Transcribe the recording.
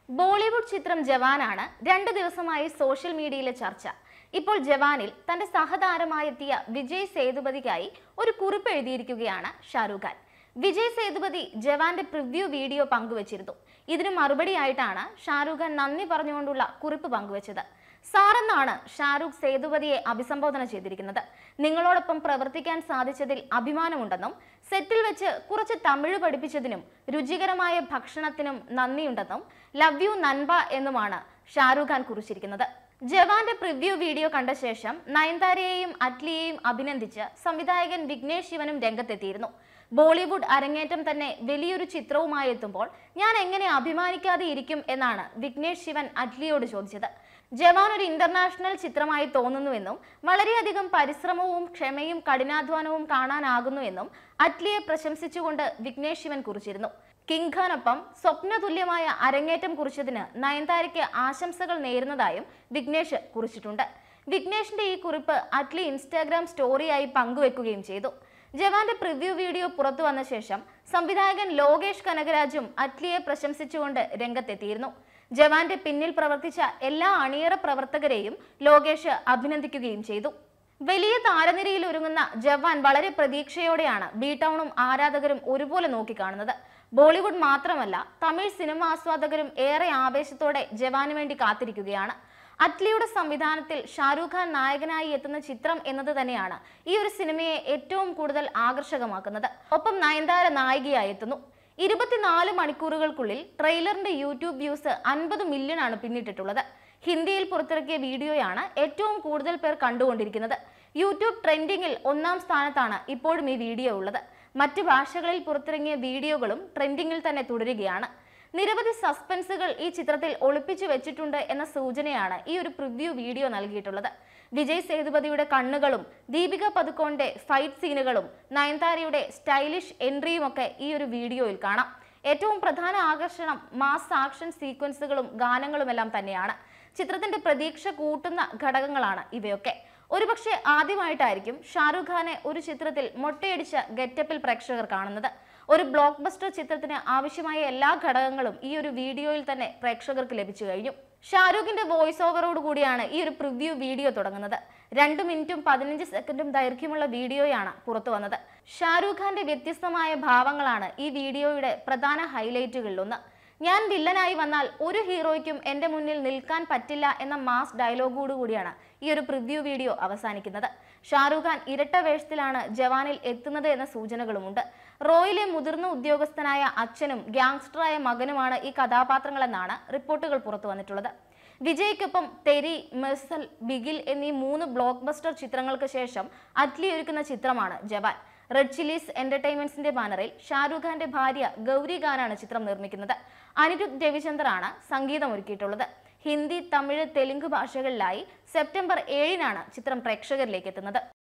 ബോളിവുഡ് ചിത്രം ജവാനാണ് രണ്ട് ദിവസമായി സോഷ്യൽ മീഡിയയിലെ ചർച്ച ഇപ്പോൾ ജവാനിൽ തന്റെ സഹതാരമായി എത്തിയ വിജയ് സേതുപതിക്കായി ഒരു കുറിപ്പ് എഴുതിയിരിക്കുകയാണ് ഷാരൂഖ് ഖാൻ വിജയ് സേതുപതി ജവാന്റെ പ്രിവ്യൂ വീഡിയോ പങ്കുവച്ചിരുന്നു ഇതിന് മറുപടിയായിട്ടാണ് ഷാരൂഖ് ഖാൻ നന്ദി പറഞ്ഞുകൊണ്ടുള്ള കുറിപ്പ് പങ്കുവച്ചത് സാറെന്നാണ് ഷാരൂഖ് സേതുപതിയെ അഭിസംബോധന ചെയ്തിരിക്കുന്നത് നിങ്ങളോടൊപ്പം പ്രവർത്തിക്കാൻ സാധിച്ചതിൽ അഭിമാനമുണ്ടെന്നും സെറ്റിൽ വെച്ച് കുറച്ച് തമിഴ് പഠിപ്പിച്ചതിനും രുചികരമായ ഭക്ഷണത്തിനും നന്ദിയുണ്ടെന്നും ലവ് യു നൻപ എന്നുമാണ് ഷാരൂഖ് ഖാൻ കുറിച്ചിരിക്കുന്നത് ജവാന്റെ പ്രിവ്യൂ വീഡിയോ കണ്ട ശേഷം നയൻതാരയെയും അറ്റ്ലിയെയും അഭിനന്ദിച്ച് സംവിധായകൻ വിഘ്നേഷ് ശിവനും രംഗത്തെത്തിയിരുന്നു ബോളിവുഡ് അരങ്ങേറ്റം തന്നെ വലിയൊരു ചിത്രവുമായി എത്തുമ്പോൾ ഞാൻ എങ്ങനെ അഭിമാനിക്കാതെ ഇരിക്കും എന്നാണ് വിഘ്നേഷ് ശിവൻ അറ്റ്ലിയോട് ചോദിച്ചത് ജവാൻ ഒരു ഇന്റർനാഷണൽ ചിത്രമായി തോന്നുന്നുവെന്നും വളരെയധികം പരിശ്രമവും ക്ഷമയും കഠിനാധ്വാനവും കാണാനാകുന്നുവെന്നും അറ്റ്ലിയെ പ്രശംസിച്ചുകൊണ്ട് വിഘ്നേഷ് ശിവൻ കുറിച്ചിരുന്നു കിങ് ഖാനൊപ്പം സ്വപ്നതുല്യമായ അരങ്ങേറ്റം കുറിച്ചതിന് നയൻതാരയ്ക്ക് ആശംസകൾ നേരുന്നതായും വിഘ്നേഷ് കുറിച്ചിട്ടുണ്ട് വിഘ്നേഷിന്റെ ഈ കുറിപ്പ് അറ്റ്ലി ഇൻസ്റ്റാഗ്രാം സ്റ്റോറിയായി പങ്കുവെക്കുകയും ചെയ്തു ജവാന്റെ പ്രിവ്യൂ വീഡിയോ പുറത്തു വന്ന ശേഷം സംവിധായകൻ ലോകേഷ് കനകരാജും അറ്റ്ലിയെ പ്രശംസിച്ചുകൊണ്ട് രംഗത്തെത്തിയിരുന്നു ജവാന്റെ പിന്നിൽ പ്രവർത്തിച്ച എല്ലാ അണിയറ പ്രവർത്തകരെയും ലോകേഷ് അഭിനന്ദിക്കുകയും ചെയ്തു വലിയ താരനിരയിൽ ഒരുങ്ങുന്ന ജവാൻ വളരെ പ്രതീക്ഷയോടെയാണ് ബി ടൗണും ആരാധകരും ഒരുപോലെ നോക്കിക്കാണുന്നത് ബോളിവുഡ് മാത്രമല്ല തമിഴ് സിനിമ ആസ്വാദകരും ഏറെ ആവേശത്തോടെ ജവാന് വേണ്ടി കാത്തിരിക്കുകയാണ് അറ്റ്ലിയുടെ സംവിധാനത്തിൽ ഷാരൂഖ് ഖാൻ നായകനായി എത്തുന്ന ചിത്രം എന്നത് തന്നെയാണ് ഈ ഒരു സിനിമയെ ഏറ്റവും കൂടുതൽ ആകർഷകമാക്കുന്നത് ഒപ്പം നയൻതാര നായികയായി എത്തുന്നു ഇരുപത്തിനാല് മണിക്കൂറുകൾക്കുള്ളിൽ ട്രെയിലറിന്റെ യൂട്യൂബ് വ്യൂസ് അൻപത് മില്യൺ ആണ് പിന്നിട്ടിട്ടുള്ളത് ഹിന്ദിയിൽ പുറത്തിറക്കിയ വീഡിയോയാണ് ഏറ്റവും കൂടുതൽ പേർ കണ്ടുകൊണ്ടിരിക്കുന്നത് യൂട്യൂബ് ട്രെൻഡിങ്ങിൽ ഒന്നാം സ്ഥാനത്താണ് ഇപ്പോഴും ഈ വീഡിയോ ഉള്ളത് മറ്റ് ഭാഷകളിൽ പുറത്തിറങ്ങിയ വീഡിയോകളും ട്രെൻഡിങ്ങിൽ തന്നെ തുടരുകയാണ് നിരവധി സസ്പെൻസുകൾ ഈ ചിത്രത്തിൽ ഒളിപ്പിച്ചു വെച്ചിട്ടുണ്ട് എന്ന സൂചനയാണ് ഈ ഒരു പ്രിവ്യൂ വീഡിയോ നൽകിയിട്ടുള്ളത് വിജയ് സേതുപതിയുടെ കണ്ണുകളും ദീപിക പതുക്കോന്റെ ഫൈറ്റ് സീനുകളും നയൻതാരയുടെ സ്റ്റൈലിഷ് എൻട്രിയും ഒക്കെ ഈ ഒരു വീഡിയോയിൽ കാണാം ഏറ്റവും പ്രധാന ആകർഷണം മാസ് ആക്ഷൻ സീക്വൻസുകളും ഗാനങ്ങളുമെല്ലാം തന്നെയാണ് ചിത്രത്തിന്റെ പ്രതീക്ഷ കൂട്ടുന്ന ഘടകങ്ങളാണ് ഇവയൊക്കെ ഒരുപക്ഷെ ആദ്യമായിട്ടായിരിക്കും ഷാരൂഖ് ഖാനെ ഒരു ചിത്രത്തിൽ മൊട്ടയടിച്ച ഗെറ്റപ്പിൽ പ്രേക്ഷകർ കാണുന്നത് ഒരു ബ്ലോക്ക് ബസ്റ്റർ ചിത്രത്തിന് ആവശ്യമായ എല്ലാ ഘടകങ്ങളും ഈ ഒരു വീഡിയോയിൽ തന്നെ പ്രേക്ഷകർക്ക് ലഭിച്ചു കഴിഞ്ഞു ഷാരൂഖിന്റെ വോയിസ് ഓവറോട് കൂടിയാണ് ഈ ഒരു പ്രിവ്യൂ വീഡിയോ തുടങ്ങുന്നത് രണ്ട് മിനിറ്റും പതിനഞ്ച് സെക്കൻഡും ദൈർഘ്യമുള്ള വീഡിയോയാണ് പുറത്തു വന്നത് ഷാരൂഖ് ഖാന്റെ വ്യത്യസ്തമായ ഭാവങ്ങളാണ് ഈ വീഡിയോയുടെ പ്രധാന ഹൈലൈറ്റുകളിലൊന്ന് ഞാൻ വില്ലനായി വന്നാൽ ഒരു ഹീറോയ്ക്കും എൻ്റെ മുന്നിൽ നിൽക്കാൻ പറ്റില്ല എന്ന മാസ് ഡയലോഗോട് കൂടിയാണ് ഈ ഒരു പ്രിവ്യൂ വീഡിയോ അവസാനിക്കുന്നത് ഷാരൂഖ് ഖാൻ ഇരട്ട വേഷത്തിലാണ് ജവാനിൽ എത്തുന്നത് എന്ന സൂചനകളുമുണ്ട് റോയിലെ മുതിർന്ന ഉദ്യോഗസ്ഥനായ അച്ഛനും ഗ്യാങ്സ്റ്ററായ മകനുമാണ് ഈ കഥാപാത്രങ്ങളെന്നാണ് റിപ്പോർട്ടുകൾ പുറത്തു വന്നിട്ടുള്ളത് വിജയ്ക്കൊപ്പം തെരി മെർസൽ ബിഗിൽ എന്നീ മൂന്ന് ബ്ലോക്ക് ബസ്റ്റർ ചിത്രങ്ങൾക്ക് ശേഷം അറ്റ്ലി ഒരുക്കുന്ന ചിത്രമാണ് ജവാൻ റെഡ് ചില്ലീസ് എന്റർടൈൻമെന്റ്സിന്റെ ബാനറിൽ ഷാരൂഖ് ഖാന്റെ ഭാര്യ ഗൗരി ഖാനാണ് ചിത്രം നിർമ്മിക്കുന്നത് അനിരുദ്ധ് രവിചന്ദറാണ് സംഗീതം ഒരുക്കിയിട്ടുള്ളത് ഹിന്ദി തമിഴ് തെലുങ്ക് ഭാഷകളിലായി സെപ്റ്റംബർ ഏഴിനാണ് ചിത്രം പ്രേക്ഷകരിലേക്ക് എത്തുന്നത്